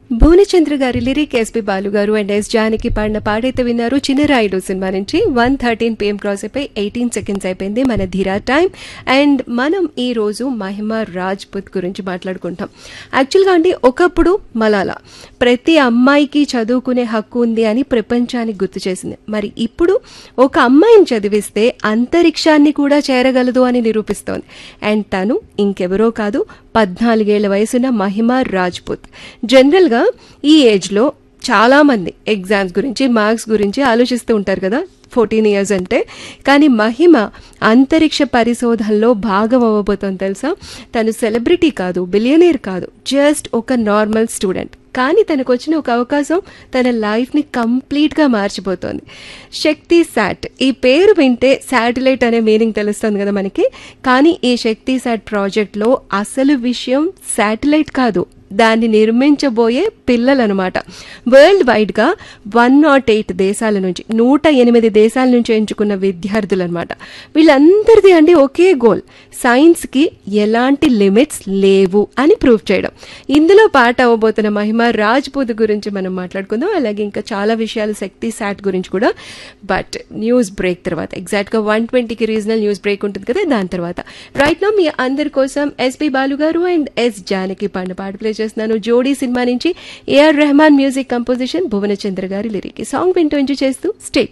Bhuvanachandra garu lyric SP Balu గారు and yes Janaki పాడిన పాడైతే విన్నారు చిన్నరాయుడు సినిమా నుంచి వన్ థర్టీన్ పిఎం క్రాస్ అయిపోయి ఎయిటీన్ సెకండ్స్ అయిపోయింది మన ధీరా టైం అండ్ మనం ఈ రోజు మహిమ రాజ్పుత్ గురించి మాట్లాడుకుంటాం యాక్చువల్గా అండి ఒకప్పుడు మలాలా ప్రతి అమ్మాయికి చదువుకునే హక్కు ఉంది అని ప్రపంచానికి గుర్తు చేసింది మరి ఇప్పుడు ఒక అమ్మాయిని చదివిస్తే అంతరిక్షాన్ని కూడా చేరగలదు అని నిరూపిస్తోంది అండ్ తను ఇంకెవరో కాదు పద్నాలుగేళ్ల వయసున్న మహిమ రాజ్పుత్ జనరల్గా ఈ ఏజ్లో చాలామంది ఎగ్జామ్స్ గురించి మార్క్స్ గురించి ఆలోచిస్తూ ఉంటారు కదా ఫోర్టీన్ ఇయర్స్ అంటే కానీ మహిమ అంతరిక్ష పరిశోధనలో భాగం అవ్వబోతోంది తెలుసా తను సెలబ్రిటీ కాదు బిలియనీర్ కాదు జస్ట్ ఒక నార్మల్ స్టూడెంట్ కానీ తనకు వచ్చిన ఒక అవకాశం తన లైఫ్ని కంప్లీట్గా మార్చిపోతోంది శక్తి శాట్ ఈ పేరు వింటే శాటిలైట్ అనే మీనింగ్ తెలుస్తుంది కదా మనకి కానీ ఈ శక్తి శాట్ ప్రాజెక్ట్లో అసలు విషయం శాటిలైట్ కాదు దాన్ని నిర్మించబోయే పిల్లలనమాట వరల్డ్ వైడ్గా వన్ నాట్ ఎయిట్ దేశాల నుంచి నూట ఎనిమిది దేశాల నుంచి ఎంచుకున్న విద్యార్థులు అనమాట వీళ్ళందరిది అండి ఒకే గోల్ సైన్స్కి ఎలాంటి లిమిట్స్ లేవు అని ప్రూవ్ చేయడం ఇందులో పాట అవ్వబోతున్న మహిమ రాజ్పూత్ గురించి మనం మాట్లాడుకుందాం అలాగే ఇంకా చాలా విషయాలు శక్తి శాట్ గురించి కూడా బట్ న్యూస్ బ్రేక్ తర్వాత ఎగ్జాక్ట్గా వన్ ట్వంటీకి రీజనల్ న్యూస్ బ్రేక్ ఉంటుంది కదా దాని తర్వాత రైట్ నా మీ అందరి కోసం ఎస్పి బాలు గారు అండ్ ఎస్ జానకి పాడిన పాట ప్లే చేస్తున్నాను జోడీ సినిమా నుంచి AR Rahman music composition Bhuvanachandra garu lyric ఈ సాంగ్ వింటూ ఎంజాయ్ చేస్తూ స్టేట్